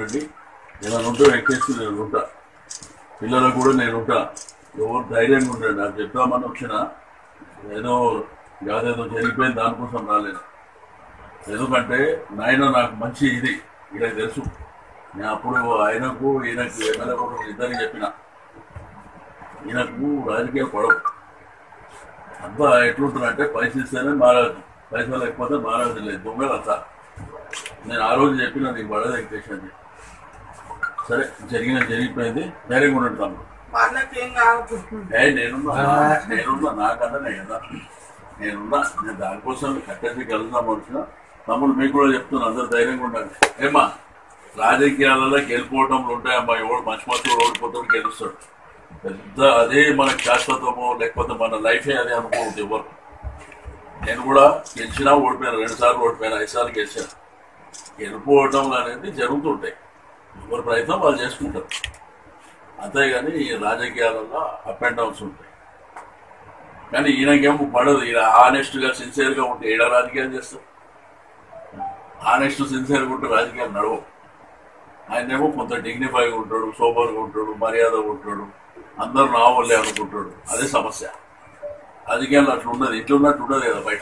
ఉండండి ఏదైనా ఉంటే ఎక్కేసి నేను ఉంటా పిల్లలకు కూడా నేను ఉంటా ఎవరు ధైర్యంగా ఉండండి నాకు చెప్తామని వచ్చిన ఏదో కాదేదో జరిగిపోయింది దానికోసం రాలేదు ఎందుకంటే నాయన నాకు మంచి ఇది ఇలా తెలుసు నేను అప్పుడు ఆయనకు ఈయనకు ఎమ్మెల్యే కూడా ఇద్దరికి చెప్పిన ఈయనకు రాజకీయ పడవు అంతా ఎట్లుంటుందంటే పైసలు ఇస్తేనే మారాదు పైసలు లేకపోతే మారాదు లేదు దొంగలు అంతా నేను ఆ రోజు చెప్పిన నీకు పడదు వెంకటేష్ అని సరే జరిగిన జరిగిపోయింది ధైర్యంగా ఉండండి తమ్ముడు వాళ్ళకేం కాదు ఏ నేనున్నా నేనున్నా నాకన్నా కదా నేనున్నా నేను దానికోసం కట్టేసి కలుద్దాం వచ్చిన తమ్ముడు మీకు కూడా చెప్తున్నా అందరు ధైర్యంగా ఉండాలి ఏమ్మా రాజకీయాలలో గెలుపోవటంలు ఉంటాయమ్మా ఎవడు మంచి మంచి ఓడిపోతాడు గెలుస్తాడు పెద్ద అదే మనకు శాశ్వతమో లేకపోతే మన లైఫే అదే అనుకోవద్దు ఎవరు నేను కూడా గెలిచినా ఓడిపోయాను రెండు సార్లు ఓడిపోయాను ఐదు సార్లు గెలిచాను గెలుపోవటం అనేది జరుగుతుంటాయి ఎవరి ప్రయత్నం వాళ్ళు చేసుకుంటారు అంతేగాని ఈ రాజకీయాలలో అప్ అండ్ డౌన్స్ ఉంటాయి కానీ ఈయనకేమో పడదు ఈయన ఆనెస్ట్ గా సిన్సియర్ గా ఉంటే ఏడా రాజకీయాలు చేస్తారు ఆనెస్ట్ సిన్సియర్ గా ఉంటే రాజకీయాలు నడవు ఆయనేమో కొంత డిగ్నిఫైగా ఉంటాడు సోబర్గా ఉంటాడు మర్యాదగా ఉంటాడు అందరు నా వాళ్ళే అనుకుంటాడు అదే సమస్య రాజకీయాలు అట్లా ఉండదు ఇట్లా ఉన్నట్టు ఉండదు కదా బయట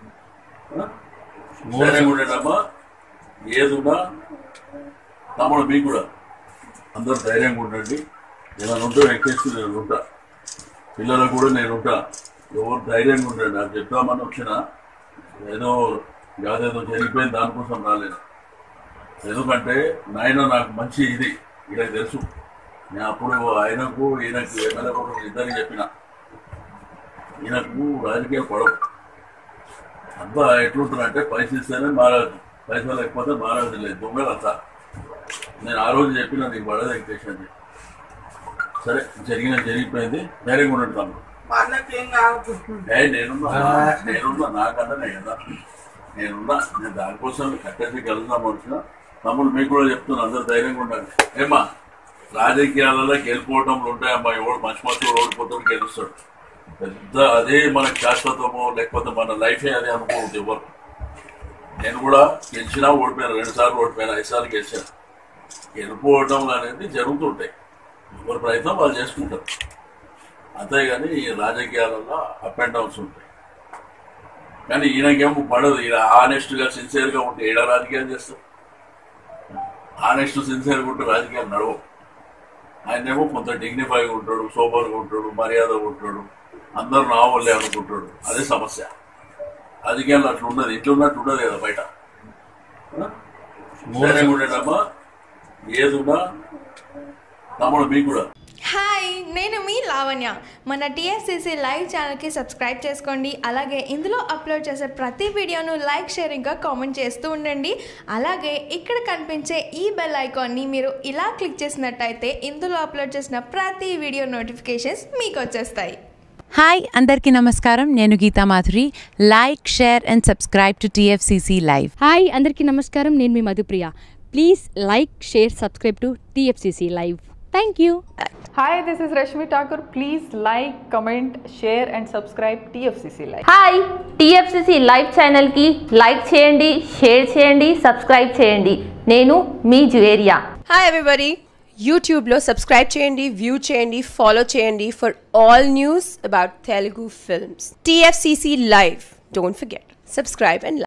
ధైర్యంగా ఉండేటమ్మా ఏదున్నా తమ్ముడు మీకు కూడా అందరు ధైర్యంగా ఉండండి ఏదైనా ఉంటే ఎక్కేసి నేను ఉంటా పిల్లలకు కూడా నేను ఉంటా ఎవరు ధైర్యంగా ఉండండి నాకు చెప్తామని వచ్చిన ఏదో కాదేదో జరిగిపోయింది దానికోసం రాలేదు ఎందుకంటే నాయన నాకు మంచి ఇది ఇలా తెలుసు నేను అప్పుడు ఆయనకు ఈయనకు ఎమ్మెల్యే కూడా ఇద్దరికి చెప్పిన ఈయనకు రాజకీయ పడవు అంతా ఎట్లుంటుందంటే పైసలు ఇస్తేనే మారాదు పైసలు లేకపోతే మారాదు లేదు దొంగలు అంతా నేను ఆ రోజు చెప్పిన నీకు పడదు వెంకటేష్ అని సరే జరిగిన జరిగిపోయింది ధైర్యంగా ఉండండి తమ్ముడు వాళ్ళకేం కాదు ఏ నేనున్నా నేనున్నా నాకన్నా కదా నేనున్నా నేను దానికోసం కట్టేసి కలుద్దాం వచ్చిన తమ్ముడు మీకు కూడా చెప్తున్నా అందరు ధైర్యంగా ఉండాలి ఏమ్మా రాజకీయాలలో గెలుపోవటంలు ఉంటాయమ్మా ఎవడు మంచి మంచి ఓడిపోతాడు గెలుస్తాడు పెద్ద అదే మనకు శాశ్వతమో లేకపోతే మన లైఫే అదే అనుకోవద్దు ఎవరు నేను కూడా గెలిచినా ఓడిపోయాను రెండు సార్లు ఓడిపోయాను ఐదు సార్లు గెలిచాను గెలుపోవటం అనేది జరుగుతుంటాయి ఎవరి ప్రయత్నం వాళ్ళు చేసుకుంటారు అంతేగాని ఈ రాజకీయాలలో అప్ అండ్ డౌన్స్ ఉంటాయి కానీ ఈయనకేమో పడదు ఈయన ఆనెస్ట్ గా సిన్సియర్ గా ఉంటే ఏడా రాజకీయాలు చేస్తారు ఆనెస్ట్ సిన్సియర్ గా ఉంటే రాజకీయాలు నడవు ఆయనేమో కొంత డిగ్నిఫైగా ఉంటాడు సోబర్గా ఉంటాడు మర్యాదగా ఉంటాడు అందరు నా వాళ్ళే అనుకుంటాడు అదే సమస్య రాజకీయాలు అట్లా ఉండదు ఇట్లా ఉన్నట్టు ఉండదు కదా బయట ధైర్యంగా ఉండేటమ్మా ఏదున్నా తమ్ముడు మీకు కూడా హాయ్ నేను మీ లావణ్య మన టీఎస్సీసీ లైవ్ ఛానల్కి సబ్స్క్రైబ్ చేసుకోండి అలాగే ఇందులో అప్లోడ్ చేసే ప్రతి వీడియోను లైక్ షేరింగ్గా కామెంట్ చేస్తూ ఉండండి అలాగే ఇక్కడ కనిపించే ఈ బెల్ ఐకాన్ని మీరు ఇలా క్లిక్ చేసినట్టయితే ఇందులో అప్లోడ్ చేసిన ప్రతి వీడియో నోటిఫికేషన్స్ మీకు వచ్చేస్తాయి హాయ్ అందరికీ నమస్కారం నేను Geetha Madhuri like share and subscribe to TFCC live hi అందరికీ నమస్కారం నేను మీ Madhupriya please like share subscribe to TFCC live thank you Hi, this is Rashmi Thakur. Please like, comment, share, and subscribe TFCC Live. Hi TFCC live ఛానల్కి like చేయండి share చేయండి subscribe చేయండి నేను మీ జువేరియా హాయ్ ఎవ్రీబడి యూట్యూబ్లో సబ్స్క్రైబ్ చేయండి view చేయండి follow చేయండి for all news about Telugu films TFCC live don't forget subscribe and